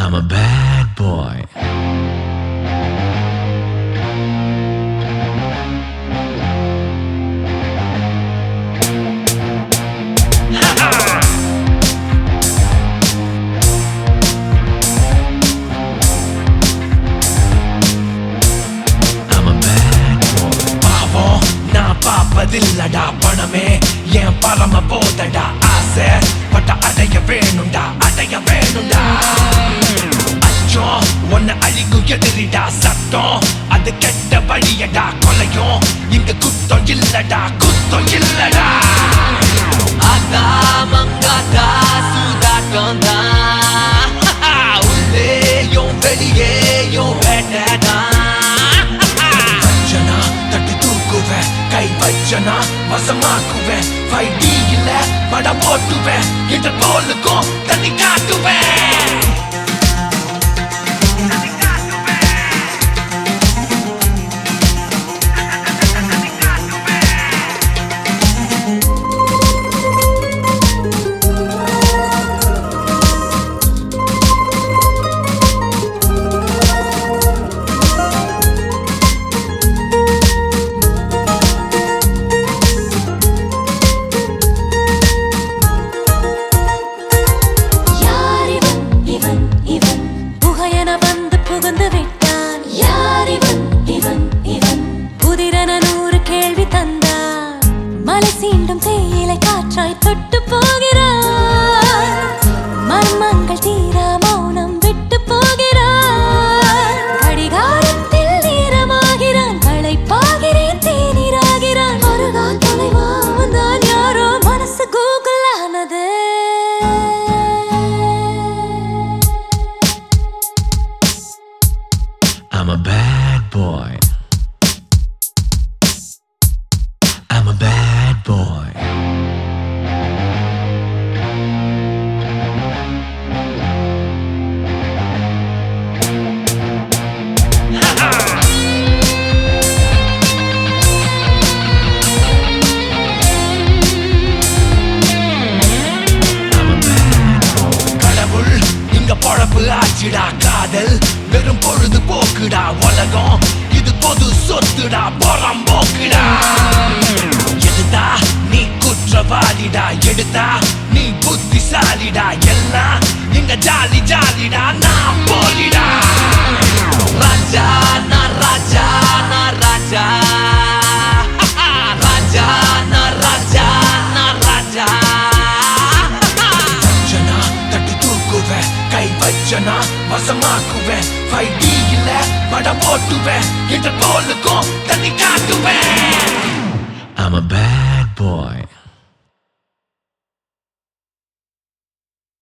I'm a bad boy. I'm a bad boy. பாவம் நான் பார்ப்பதில்லடா பணமே என் பரம போதடா ஆசை பட்ட அடைய வேணும்டா அடைய வேணும்டா அச்சம் ஒன்னு அழிக்கும் எதிரிடா சட்டம் அது கெட்ட வழியடா கொலையும் இங்க குத்தம் இல்லடா குத்தம் இல்லடா அதா மங்காத்தா சூதாட்டம் தான் உள்ளேயும் வெளியேயும் வேட்டதான் வச்சனா தட்டி தூக்குவேன் கை வச்சனா வசமாக்குவேன் ஃபைட் இல்ல படம் போட்டுவேன் இந்த போலுக்கும் தண்ணி காட்டுவேன் யாரிவன் இவன் இவன் புகையன வந்து புகுந்து விட்டான் யாரிவன் இவன் இவன் புதிரன நூறு கேள்வி தந்தான் மலை சீண்டும் தேயிலை காற்றாய் தொட்டு போகிறான் மர்மங்கள் தீரா மௌனம் விட்டு போகிறான் கடிகாரத்தில் நேரமாகிறான் களைப்பாகிறேன் தேநீராகிறான் மருகா தொலைவா வந்தான் யாரோ மனசு கூகுள் ஆனது I'm a bad boy. I'm a bad boy. I'm a bad boy. கடவுள் இங்க பொழப்பு ஆச்சுடா காதல் வெறும் பொழுது போக்குடா உலகம் இது பொது சொத்துடா புறம் போக்குடா எடுத்தா நீ குற்றவாளிடா எடுத்தா நீ புத்திசாலிடா எல்லாம் இங்க ஜாலி ஜாலிடா நான் போலிடா ராஜா நான் ராஜா நான் ராஜா ராஜா நான் ராஜா நான் ராஜா வச்சனா தட்டி தூக்குவேன் கை வச்சனா வசமாக்குவேன் ஃபைட் இல்ல படம் போட்டுவேன் இந்த போலுக்கும் தண்ணி காட்டுவேன் I'm a bad boy.